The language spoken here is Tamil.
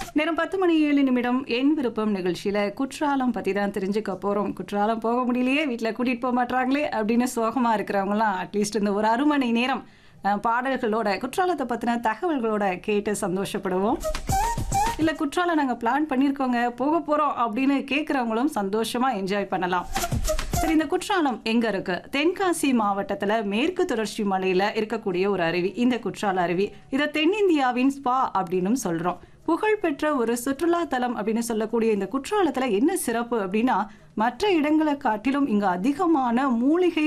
நேரம் பத்து மணி ஏழு நிமிடம் என் விருப்பம் நிகழ்ச்சியில குற்றாலம் பத்தி தான் தெரிஞ்சுக்க போறோம் குற்றாலம் போக முடியலையே வீட்டில் கூட்டிட்டு போக மாட்டாங்களே அப்படின்னு சோகமா இருக்கிறவங்களாம் அட்லீஸ்ட் இந்த ஒரு அரை மணி நேரம் அஹ், பாடல்களோட குற்றாலத்தை பத்தின தகவல்களோட கேட்டு சந்தோஷப்படுவோம் இல்ல குற்றாலம் நாங்க பிளான் பண்ணியிருக்கோங்க போக போறோம் அப்படின்னு கேட்குறவங்களும் சந்தோஷமா என்ஜாய் பண்ணலாம் சரி இந்த குற்றாலம் எங்க இருக்கு தென்காசி மாவட்டத்துல மேற்கு தொடர்ச்சி மலையில இருக்கக்கூடிய ஒரு அருவி இந்த குற்றால அருவி இதை தென்னிந்தியாவின் ஸ்பா அப்படின்னு சொல்றோம் புகழ்பெற்ற ஒரு சுற்றுலா தலம் அப்படின்னு சொல்லக்கூடிய இந்த குற்றாலத்துல என்ன சிறப்பு அப்படின்னா மற்ற இடங்களை காட்டிலும் இங்க அதிகமான மூலிகை